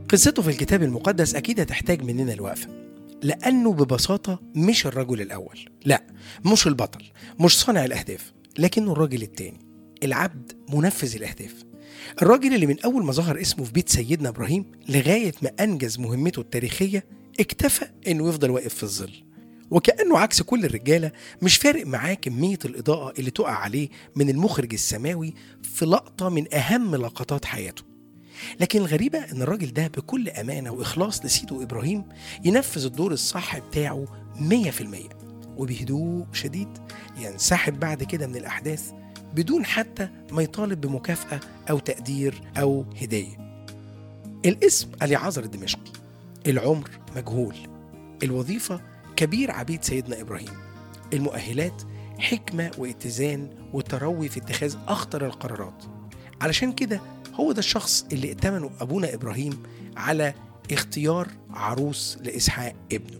قصته في الكتاب المقدس أكيد هتحتاج مننا الوقفة لأنه ببساطة مش الرجل الأول لا مش البطل مش صانع الأهداف لكنه الراجل التاني العبد منفذ الأهداف الراجل اللي من أول ما ظهر اسمه في بيت سيدنا إبراهيم لغاية ما أنجز مهمته التاريخية اكتفى إنه يفضل واقف في الظل وكأنه عكس كل الرجالة مش فارق معاه كمية الإضاءة اللي تقع عليه من المخرج السماوي في لقطة من أهم لقطات حياته لكن الغريبة إن الراجل ده بكل أمانة وإخلاص لسيده إبراهيم ينفذ الدور الصح بتاعه 100% وبهدوء شديد ينسحب بعد كده من الأحداث بدون حتى ما يطالب بمكافأة أو تقدير أو هدية الاسم اليعازر الدمشقي العمر مجهول الوظيفة كبير عبيد سيدنا إبراهيم المؤهلات حكمة واتزان وتروي في اتخاذ أخطر القرارات علشان كده هو ده الشخص اللي ائتمنه أبونا إبراهيم على اختيار عروس لإسحاق ابنه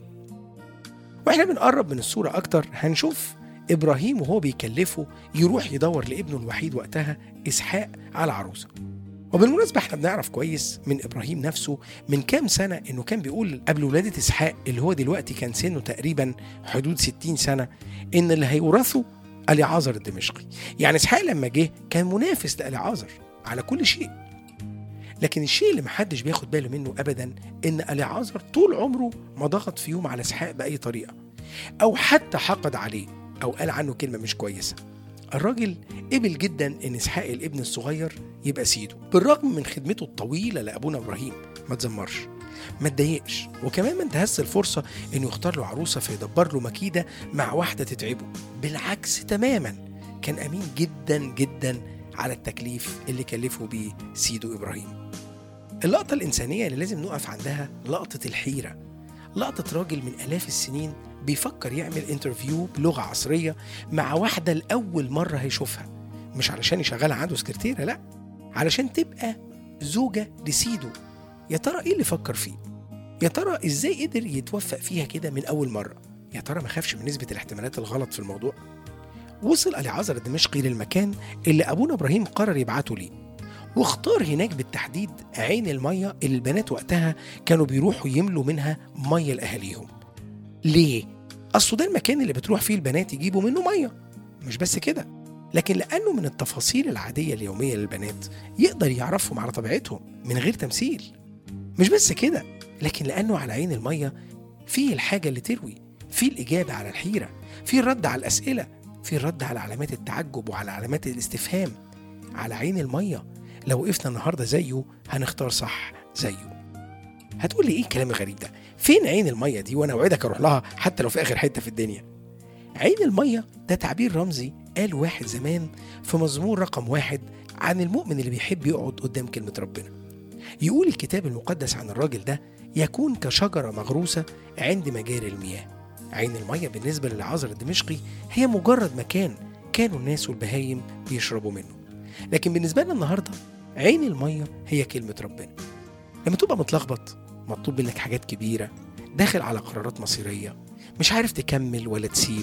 واحنا بنقرب من الصورة أكتر هنشوف إبراهيم وهو بيكلفه يروح يدور لابنه الوحيد وقتها إسحاق على عروسة وبالمناسبة احنا بنعرف كويس من إبراهيم نفسه من كام سنة إنه كان بيقول قبل ولادة إسحاق اللي هو دلوقتي كان سنه تقريبا حدود 60 سنة إن اللي هيورثه اليعازر الدمشقي يعني إسحاق لما جه كان منافس لأليعازر على كل شيء لكن الشيء اللي محدش بياخد باله منه ابدا ان اليعازر طول عمره ما ضغط في يوم على اسحاق باي طريقه او حتى حقد عليه او قال عنه كلمه مش كويسه الراجل قبل جدا ان اسحاق الابن الصغير يبقى سيده بالرغم من خدمته الطويله لابونا ابراهيم ما تزمرش ما اتضايقش وكمان ما انتهزش الفرصه انه يختار له عروسه فيدبر له مكيده مع واحده تتعبه بالعكس تماما كان امين جدا جدا على التكليف اللي كلفه بيه سيده ابراهيم اللقطه الانسانيه اللي لازم نقف عندها لقطه الحيره لقطه راجل من الاف السنين بيفكر يعمل انترفيو بلغه عصريه مع واحده لاول مره هيشوفها مش علشان يشغلها عنده سكرتيره لا علشان تبقى زوجه لسيده يا ترى ايه اللي فكر فيه يا ترى ازاي قدر يتوفق فيها كده من اول مره يا ترى ما خافش من نسبه الاحتمالات الغلط في الموضوع وصل اليعازر الدمشقي للمكان اللي ابونا ابراهيم قرر يبعته ليه واختار هناك بالتحديد عين الميه اللي البنات وقتها كانوا بيروحوا يملوا منها ميه لاهاليهم ليه اصله ده المكان اللي بتروح فيه البنات يجيبوا منه ميه مش بس كده لكن لانه من التفاصيل العاديه اليوميه للبنات يقدر يعرفهم على طبيعتهم من غير تمثيل مش بس كده لكن لانه على عين الميه فيه الحاجه اللي تروي فيه الاجابه على الحيره فيه الرد على الاسئله في الرد على علامات التعجب وعلى علامات الاستفهام على عين المية لو وقفنا النهاردة زيه هنختار صح زيه هتقول لي ايه الكلام الغريب ده فين عين المية دي وانا اوعدك اروح لها حتى لو في اخر حتة في الدنيا عين المية ده تعبير رمزي قال واحد زمان في مزمور رقم واحد عن المؤمن اللي بيحب يقعد قدام كلمة ربنا يقول الكتاب المقدس عن الراجل ده يكون كشجرة مغروسة عند مجاري المياه عين المية بالنسبة للعازر الدمشقي هي مجرد مكان كانوا الناس والبهايم بيشربوا منه لكن بالنسبة لنا النهاردة عين المية هي كلمة ربنا لما تبقى متلخبط مطلوب منك حاجات كبيرة داخل على قرارات مصيرية مش عارف تكمل ولا تسيب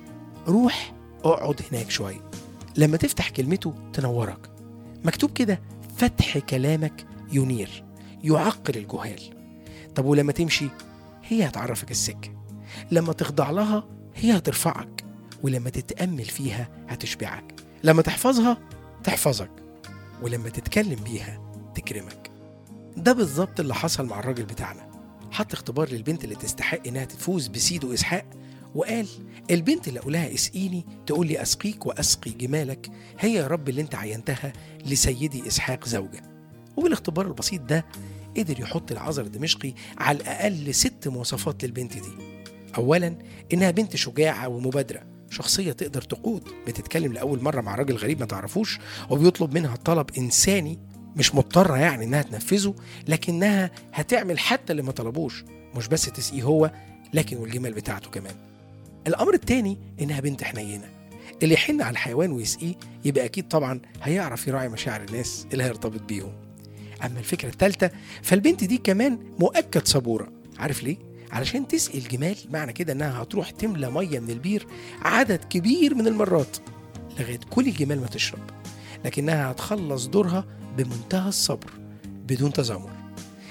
روح اقعد هناك شوية لما تفتح كلمته تنورك مكتوب كده فتح كلامك ينير يعقل الجهال طب ولما تمشي هي هتعرفك السكه لما تخضع لها هي هترفعك ولما تتأمل فيها هتشبعك لما تحفظها تحفظك ولما تتكلم بيها تكرمك ده بالظبط اللي حصل مع الراجل بتاعنا حط اختبار للبنت اللي تستحق انها تفوز بسيده اسحاق وقال البنت اللي اقولها اسقيني تقول لي اسقيك واسقي جمالك هي يا رب اللي انت عينتها لسيدي اسحاق زوجه وبالاختبار البسيط ده قدر يحط العذر الدمشقي على الاقل ست مواصفات للبنت دي اولا انها بنت شجاعه ومبادره شخصية تقدر تقود بتتكلم لأول مرة مع راجل غريب ما تعرفوش وبيطلب منها طلب إنساني مش مضطرة يعني إنها تنفذه لكنها هتعمل حتى اللي ما طلبوش مش بس تسقيه هو لكن والجمال بتاعته كمان الأمر التاني إنها بنت حنينة اللي يحن على الحيوان ويسقيه يبقى أكيد طبعا هيعرف يراعي مشاعر الناس اللي هيرتبط بيهم أما الفكرة التالتة فالبنت دي كمان مؤكد صبورة عارف ليه؟ علشان تسقي الجمال معنى كده انها هتروح تملى ميه من البير عدد كبير من المرات لغايه كل الجمال ما تشرب لكنها هتخلص دورها بمنتهى الصبر بدون تذمر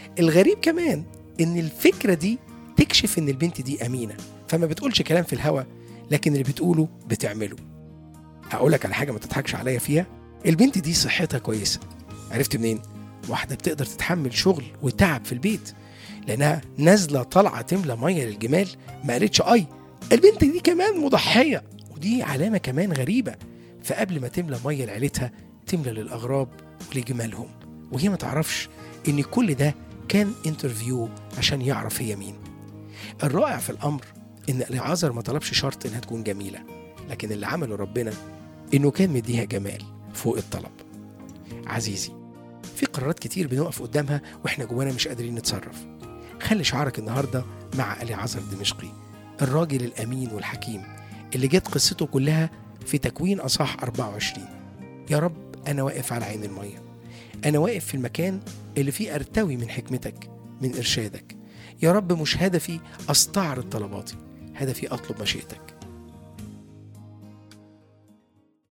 الغريب كمان ان الفكره دي تكشف ان البنت دي امينه فما بتقولش كلام في الهوا لكن اللي بتقوله بتعمله هقول لك على حاجه ما تضحكش عليا فيها البنت دي صحتها كويسه عرفت منين واحده بتقدر تتحمل شغل وتعب في البيت لانها نازله طالعه تملى ميه للجمال ما قالتش اي البنت دي كمان مضحيه ودي علامه كمان غريبه فقبل ما تملى ميه لعيلتها تملى للاغراب ولجمالهم وهي ما تعرفش ان كل ده كان انترفيو عشان يعرف هي مين الرائع في الامر ان اليعازر ما طلبش شرط انها تكون جميله لكن اللي عمله ربنا انه كان مديها جمال فوق الطلب عزيزي في قرارات كتير بنقف قدامها واحنا جوانا مش قادرين نتصرف خلي شعارك النهارده مع اليعازر دمشقي الراجل الامين والحكيم اللي جت قصته كلها في تكوين اصح 24 يا رب انا واقف على عين الميه انا واقف في المكان اللي فيه ارتوي من حكمتك من ارشادك يا رب مش هدفي استعرض طلباتي هدفي اطلب مشيئتك